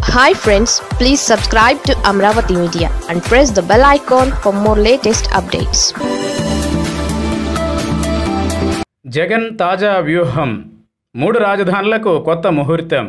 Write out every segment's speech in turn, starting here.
hi friends please subscribe to Amaravati media and press the bell icon for more latest updates Jagan తాజా వ్యూహం మూడు రాజధానులకు కొత్త ముహూర్తం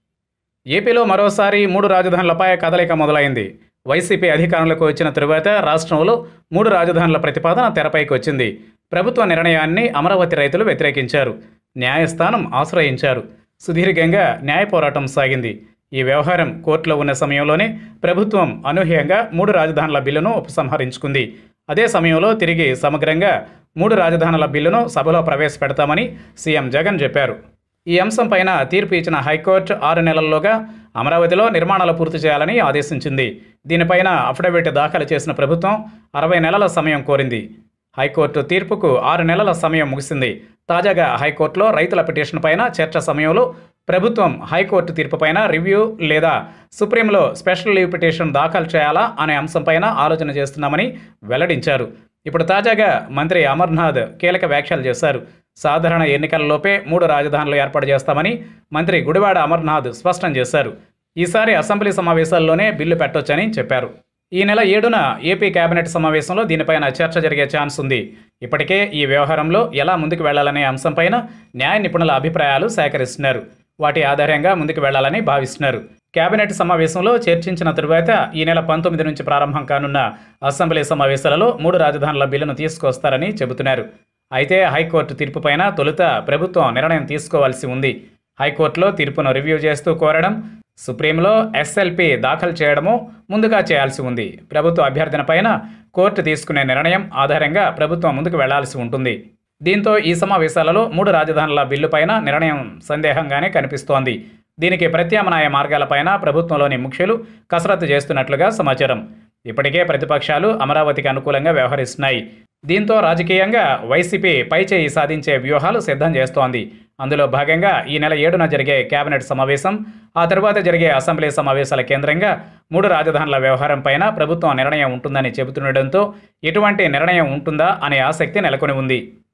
ఏపీలో మరోసారి మూడు రాజధానులపై కదలిక మొదలైంది వైసీపీ అధికారంలోకి వచ్చిన తరువాత రాష్ట్రంలో మూడు రాజధానుల ప్రతిపాదన తెరపైకి వచ్చింది ప్రభుత్వ నిర్ణయాన్ని అమరావతి రైతులు వ్యతిరేకించారు న్యాయస్థానం ఆశ్రయించారు సుదీర్ఘంగా న్యాయ పోరాటం సాగింది ఈ వ్యవహారం కోర్టులో ఉన్న సమయంలోనే ప్రభుత్వం అనూహ్యంగా మూడు రాజధానుల బిల్లును ఉపసంహరించుకుంది అదే సమయంలో తిరిగి సమగ్రంగా మూడు రాజధానుల బిల్లును సభలో ప్రవేశపెడతామని సీఎం జగన్ చెప్పారు ఈ అంశంపైన తీర్పు ఇచ్చిన హైకోర్టు ఆరు నెలల్లోగా అమరావతిలో నిర్మాణాలు పూర్తి చేయాలని ఆదేశించింది దీనిపైన అఫిడవిట్ దాఖలు చేసిన ప్రభుత్వం అరవై నెలల సమయం కోరింది హైకోర్టు తీర్పుకు ఆరు నెలల సమయం ముగిసింది తాజాగా హైకోర్టులో రైతుల పిటిషన్ పైన చర్చ సమయంలో ప్రభుత్వం హైకోర్టు తీర్పుపైన రివ్యూ లేదా సుప్రీంలో స్పెషల్ లీవ్ పిటిషన్ దాఖలు చేయాలా అనే అంశంపైన ఆలోచన చేస్తున్నామని వెల్లడించారు ఇప్పుడు తాజాగా మంత్రి అమర్నాథ్ కీలక వ్యాఖ్యలు చేశారు సాధారణ ఎన్నికలలోపే మూడు రాజధానులు ఏర్పాటు చేస్తామని మంత్రి గుడివాడ అమర్నాథ్ స్పష్టం చేశారు ఈసారి అసెంబ్లీ సమావేశాల్లోనే బిల్లు పెట్టొచ్చని చెప్పారు ఈ నెల ఏడున ఏపీ కేబినెట్ సమావేశంలో దీనిపైన చర్చ జరిగే ఛాన్స్ ఉంది ఇప్పటికే ఈ వ్యవహారంలో ఎలా ముందుకు వెళ్లాలనే అంశంపైన న్యాయ నిపుణుల అభిప్రాయాలు సేకరిస్తున్నారు వాటి ఆధారంగా ముందుకు వెళ్లాలని భావిస్తున్నారు కేబినెట్ సమావేశంలో చర్చించిన తరువాత ఈ నెల పంతొమ్మిది నుంచి ప్రారంభం కానున్న అసెంబ్లీ సమావేశాలలో మూడు రాజధానుల బిల్లును తీసుకొస్తారని చెబుతున్నారు అయితే హైకోర్టు తీర్పుపైన తొలుత ప్రభుత్వం నిర్ణయం తీసుకోవాల్సి ఉంది హైకోర్టులో తీర్పును రివ్యూ చేస్తూ కోరడం సుప్రీంలో ఎస్ఎల్పి దాఖలు చేయడము ముందుగా చేయాల్సి ఉంది ప్రభుత్వ అభ్యర్థనపైన కోర్టు తీసుకునే నిర్ణయం ఆధారంగా ప్రభుత్వం ముందుకు వెళ్లాల్సి ఉంటుంది దీంతో ఈ సమావేశాలలో మూడు రాజధానుల బిల్లుపైన నిర్ణయం సందేహంగానే కనిపిస్తోంది దీనికి ప్రత్యామ్నాయ మార్గాలపైన ప్రభుత్వంలోని ముఖ్యులు కసరత్తు చేస్తున్నట్లుగా సమాచారం ఇప్పటికే ప్రతిపక్షాలు అమరావతికి అనుకూలంగా వ్యవహరిస్తున్నాయి దీంతో రాజకీయంగా వైసీపీ పైచేయి సాధించే వ్యూహాలు సిద్ధం చేస్తోంది అందులో భాగంగా ఈ నెల ఏడున జరిగే కేబినెట్ సమావేశం ఆ తరువాత జరిగే అసెంబ్లీ సమావేశాల కేంద్రంగా మూడు రాజధానుల వ్యవహారం పైన ప్రభుత్వం నిర్ణయం ఉంటుందని చెబుతుండటంతో ఎటువంటి నిర్ణయం ఉంటుందా అనే ఆసక్తి నెలకొని ఉంది